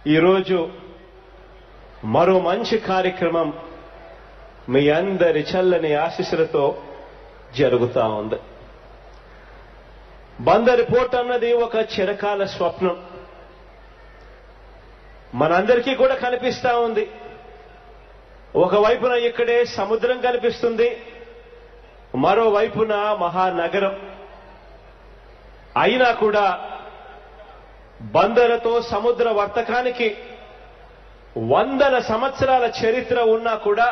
ఈరోజు మరో మంచి కార్యక్రమం మీ అందరి చల్లని ఆశీస్సులతో జరుగుతా ఉంది బందరి పోర్ట్ అన్నది ఒక చిరకాల స్వప్నం మనందరికీ కూడా కనిపిస్తా ఉంది ఒకవైపున ఇక్కడే సముద్రం కనిపిస్తుంది మరోవైపున మహానగరం అయినా కూడా బందరతో సముద్ర వర్తకానికి వందల సంవత్సరాల చరిత్ర ఉన్నా కూడా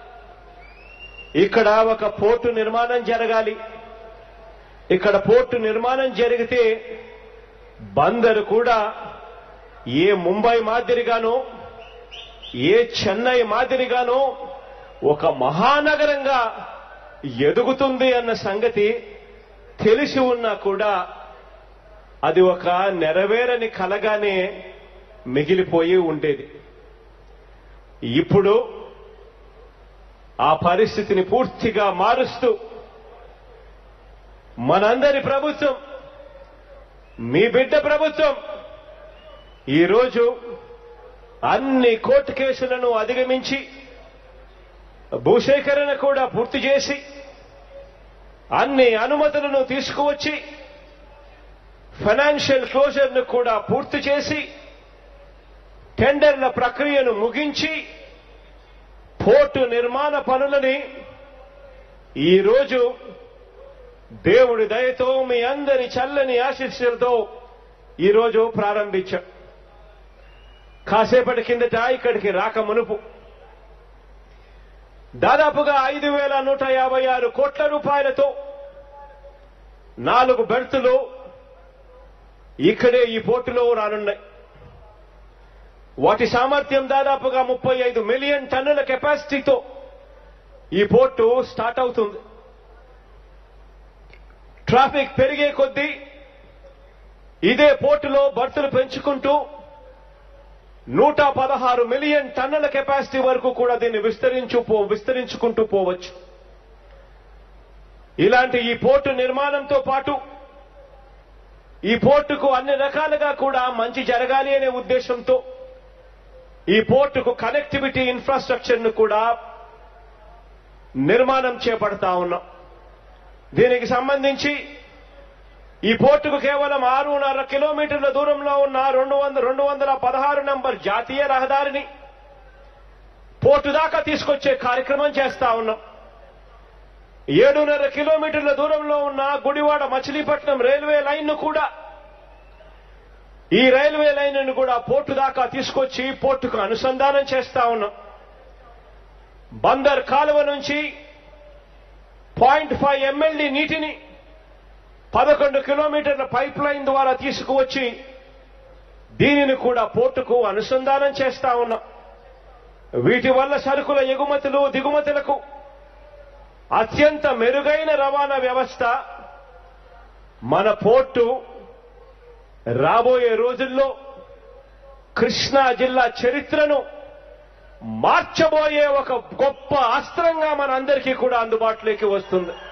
ఇక్కడ ఒక పోర్టు నిర్మాణం జరగాలి ఇక్కడ పోర్టు నిర్మాణం జరిగితే బందరు కూడా ఏ ముంబై మాదిరిగానో ఏ చెన్నై మాదిరిగానో ఒక మహానగరంగా ఎదుగుతుంది అన్న సంగతి తెలిసి ఉన్నా కూడా అది ఒక నెరవేరని కలగానే మిగిలిపోయి ఉండేది ఇప్పుడు ఆ పరిస్థితిని పూర్తిగా మారుస్తూ మనందరి ప్రభుత్వం మీ బిడ్డ ప్రభుత్వం ఈరోజు అన్ని కోర్టు కేసులను అధిగమించి భూసేకరణ కూడా పూర్తి చేసి అన్ని అనుమతులను తీసుకువచ్చి ఫైనాన్షియల్ క్లోజర్ ను కూడా పూర్తి చేసి టెండర్ల ప్రక్రియను ముగించి పోర్టు నిర్మాణ పనులని ఈరోజు దేవుడి దయతో మీ అందరి చల్లని ఆశీస్సులతో ఈరోజు ప్రారంభించాం కాసేపటి కిందట ఇక్కడికి రాక మునుపు దాదాపుగా ఐదు వేల నూట యాభై ఆరు కోట్ల రూపాయలతో నాలుగు బెర్తులు ఇక్కడే ఈ పోర్టులో రానున్నాయి వాటి సామర్థ్యం దాదాపుగా ముప్పై ఐదు మిలియన్ టన్నుల కెపాసిటీతో ఈ పోర్టు స్టార్ట్ అవుతుంది ట్రాఫిక్ పెరిగే కొద్దీ ఇదే పోర్టులో బర్తులు పెంచుకుంటూ నూట పదహారు మిలియన్ టన్నుల కెపాసిటీ వరకు కూడా దీన్ని విస్తరించు పో విస్తరించుకుంటూ పోవచ్చు ఇలాంటి ఈ పోర్టు నిర్మాణంతో పాటు ఈ పోర్టుకు అన్ని రకాలుగా కూడా మంచి జరగాలి అనే ఉద్దేశంతో ఈ పోర్టుకు కనెక్టివిటీ ఇన్ఫ్రాస్ట్రక్చర్ ను కూడా నిర్మాణం చేపడతా ఉన్నాం దీనికి సంబంధించి ఈ పోర్టుకు కేవలం ఆరున్నర కిలోమీటర్ల దూరంలో ఉన్న రెండు వందల రెండు వందల పదహారు నంబర్ జాతీయ రహదారిని పోర్టు దాకా తీసుకొచ్చే కార్యక్రమం చేస్తా ఉన్నాం ఏడున్నర కిలోమీటర్ల దూరంలో ఉన్న గుడివాడ మచిలీపట్నం రైల్వే లైన్ ను కూడా ఈ రైల్వే లైన్ ను కూడా పోర్టు దాకా తీసుకొచ్చి పోర్టుకు అనుసంధానం చేస్తా ఉన్నాం బందర్ కాలువ నుంచి పాయింట్ ఫైవ్ ఎంఎల్డి నీటిని పదకొండు కిలోమీటర్ల పైప్ లైన్ ద్వారా తీసుకువచ్చి దీనిని కూడా పోర్టుకు అనుసంధానం చేస్తా ఉన్నాం వీటి వల్ల సరుకుల ఎగుమతులు దిగుమతులకు అత్యంత మెరుగైన రవాణా వ్యవస్థ మన పోర్టు రాబోయే రోజుల్లో కృష్ణా జిల్లా చరిత్రను మార్చబోయే ఒక గొప్ప అస్త్రంగా మనందరికీ కూడా అందుబాటులోకి వస్తుంది